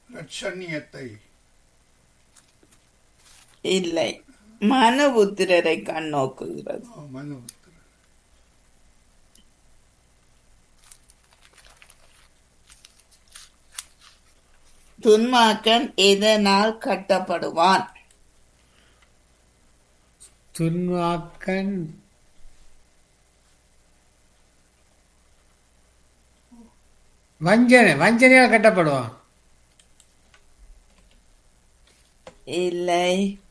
லட்சண்யத்தை இல்லை மனுபுத்திரரை கண்ணோக்குகிறது மனுபுத்திரர் துன்மார்க்கன் எதனால் கட்டப்படுவான் துன்மாக்கன் வஞ்சனை வஞ்சனையால் கட்டப்படுவான் இல்லை